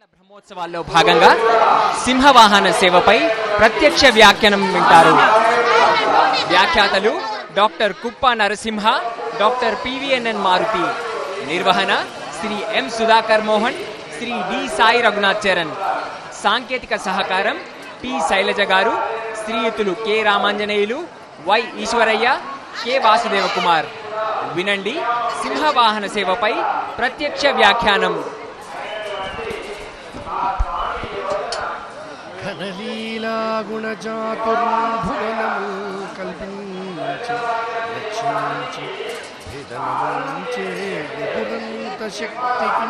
బ్రహ్మోత్సవాల్లో భాగంగా సింహవాహన సేవపై ప్రత్యక్ష వ్యాఖ్యానం వింటారు వ్యాఖ్యాతలు డాక్టర్ కుప్ప నరసింహ డాక్టర్ పివిఎన్ఎన్ మారుతి నిర్వహణ శ్రీ ఎం సుధాకర్ మోహన్ శ్రీ డి సాయి రఘునాథ్ చరణ్ సాంకేతిక సహకారం పి శైలజ గారు శ్రీయుతులు K Ramanjaneyulu Y Eswaraiah K Vasudeva Kumar వినండి సింహవాహన సేవపై ప్రత్యక్ష వ్యాఖ్యానం ఘనలీలాగుణచాతుర్భువనము కల్పించి రక్షించి విధనముంచే విపురంత శక్తికి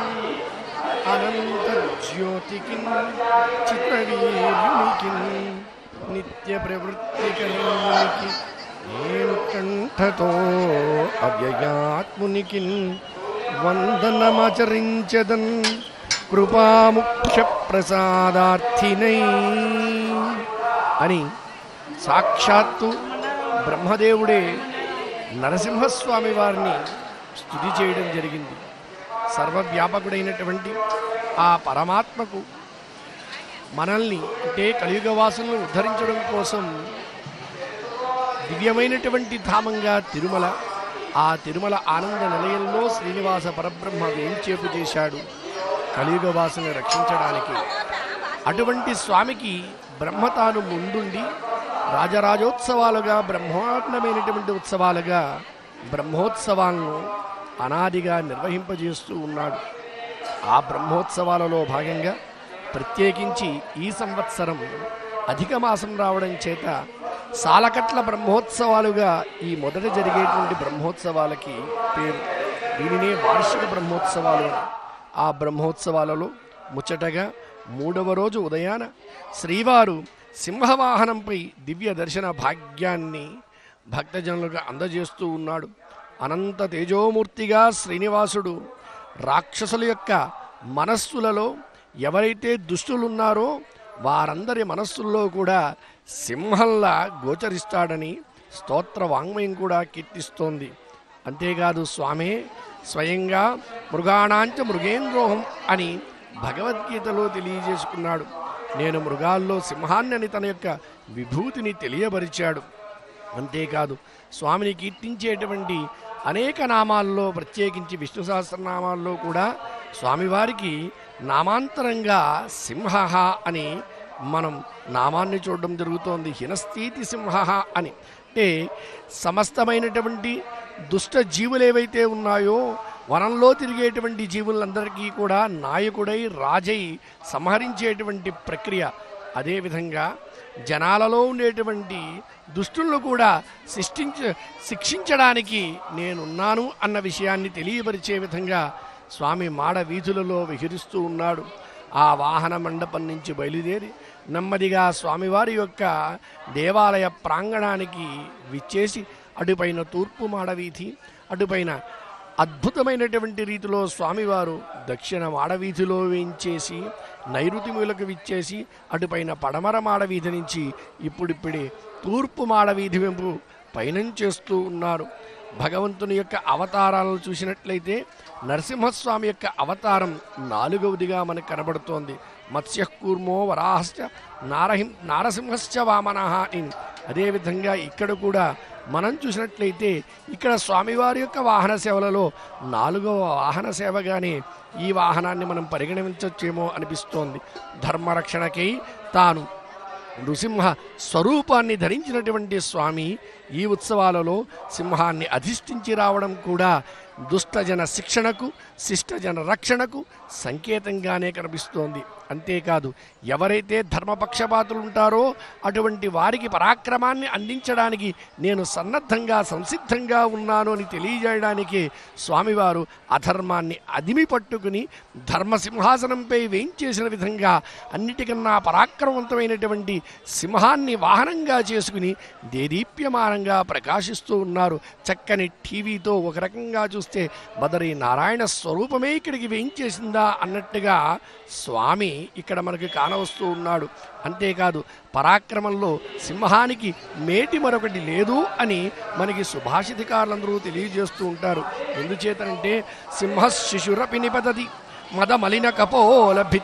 అనంత జ్యోతికి చిత్రవీరునికి నిత్య ప్రవృత్తి కలిగి నేను కంఠతో అవ్యయాత్మునికి వందనమాచరించదన్ కృపాముఖ్య ప్రసాదార్థినై అని సాక్షాత్తు బ్రహ్మదేవుడే నరసింహస్వామి వారిని స్తుతి చేయడం జరిగింది సర్వవ్యాపకుడైనటువంటి ఆ పరమాత్మకు మనల్ని అంటే కలియుగ వాసులను ఉద్ధరించడం కోసం దివ్యమైనటువంటి ధామంగా తిరుమల ఆ తిరుమల ఆనంద నిలయంలో శ్రీనివాస పరబ్రహ్మ వేంచేపు చేశాడు కలియుగ వాసుని రక్షించడానికి అటువంటి స్వామికి బ్రహ్మ తాను ముందుండి రాజరాజోత్సవాలుగా బ్రహ్మాండమైనటువంటి ఉత్సవాలుగా బ్రహ్మోత్సవాలను అనాదిగా నిర్వహింపజేస్తూ ఉన్నాడు ఆ బ్రహ్మోత్సవాలలో భాగంగా ప్రత్యేకించి ఈ సంవత్సరం అధిక మాసం రావడం చేత సాలకట్ల బ్రహ్మోత్సవాలుగా ఈ మొదట జరిగేటువంటి బ్రహ్మోత్సవాలకి పేరు దీనినే వార్షిక బ్రహ్మోత్సవాలు అని. ఆ బ్రహ్మోత్సవాలలో ముచ్చటగా మూడవ రోజు ఉదయాన శ్రీవారు సింహవాహనంపై దివ్య దర్శన భాగ్యాన్ని భక్తజనులకు అందజేస్తూ ఉన్నాడు అనంత తేజోమూర్తిగా శ్రీనివాసుడు రాక్షసుల యొక్క మనస్సులలో ఎవరైతే దుష్టులున్నారో వారందరి మనస్సుల్లో కూడా సింహంలా గోచరిస్తాడని స్తోత్ర వాంగ్మయం కూడా కీర్తిస్తోంది అంతేకాదు స్వామే స్వయంగా మృగాణాంచ మృగేంద్రోహం అని భగవద్గీతలో తెలియజేసుకున్నాడు నేను మృగాల్లో సింహాన్ని అని తన యొక్క విభూతిని తెలియపరిచాడు అంతేకాదు స్వామిని కీర్తించేటువంటి అనేక నామాల్లో ప్రత్యేకించి విష్ణు సహస్రనామాల్లో కూడా స్వామివారికి నామాంతరంగా సింహ అని మనం నామాన్ని చూడడం జరుగుతోంది హినస్థితి సింహ అని అంటే సమస్తమైనటువంటి దుష్ట జీవులు ఏవైతే ఉన్నాయో వనంలో తిరిగేటువంటి జీవులందరికీ కూడా నాయకుడై రాజై సంహరించేటువంటి ప్రక్రియ అదేవిధంగా జనాలలో ఉండేటువంటి దుష్టులను కూడా శిష్టించ శిక్షించడానికి నేనున్నాను అన్న విషయాన్ని తెలియపరిచే విధంగా స్వామి మాడ వీధులలో విహరిస్తూ ఉన్నాడు ఆ వాహన మండపం నుంచి బయలుదేరి నెమ్మదిగా స్వామివారి యొక్క దేవాలయ ప్రాంగణానికి విచ్చేసి అటుపైన తూర్పు మాడవీధి అటుపైన అద్భుతమైనటువంటి రీతిలో స్వామివారు దక్షిణ మాడవీధిలో వేయించేసి నైరుతి మూలకు విచ్చేసి అటుపైన పడమర మాడవీధి నుంచి ఇప్పుడిప్పుడే తూర్పు మాడవీధి వెంపు పయనం చేస్తూ ఉన్నారు భగవంతుని యొక్క అవతారాలను చూసినట్లయితే నరసింహస్వామి యొక్క అవతారం నాలుగవదిగా మనకు కనబడుతోంది మత్స్యకూర్మో వరాహశ్చ నారహిం నారసింహశ్చ వామనః అని అదేవిధంగా ఇక్కడ కూడా మనం చూసినట్లయితే ఇక్కడ స్వామివారి యొక్క వాహన సేవలలో నాలుగవ వాహన సేవగానే ఈ వాహనాన్ని మనం పరిగణించవచ్చేమో అనిపిస్తోంది ధర్మరక్షణకై తాను నృసింహ స్వరూపాన్ని ధరించినటువంటి స్వామి ఈ ఉత్సవాలలో సింహాన్ని అధిష్ఠించి రావడం కూడా దుష్టజన శిక్షణకు శిష్టజన రక్షణకు సంకేతంగానే కనిపిస్తోంది అంతేకాదు ఎవరైతే ధర్మపక్షపాతులు ఉంటారో అటువంటి వారికి పరాక్రమాన్ని అందించడానికి నేను సన్నద్ధంగా సంసిద్ధంగా ఉన్నాను అని తెలియజేయడానికి స్వామివారు అధర్మాన్ని అదిమి పట్టుకుని ధర్మసింహాసనంపై వేయించేసిన విధంగా అన్నిటికన్నా పరాక్రమవంతమైనటువంటి సింహాన్ని వాహనంగా చేసుకుని దేదీప్యమానంగా ప్రకాశిస్తూ ఉన్నారు చక్కని టీవీతో ఒక రకంగా చూస్తే బదరి నారాయణ స్వరూపమే ఇక్కడికి వేయించేసిందా అన్నట్టుగా స్వామి ఇక్కడ మనకి కానవస్తూ ఉన్నాడు అంతేకాదు పరాక్రమంలో సింహానికి మేటి మరొకటి లేదు అని మనకి సుభాషితకారులందరూ తెలియజేస్తూ ఉంటారు ఎందుచేతంటే సింహ శిశురపి నిపతది మద మలిన కపోల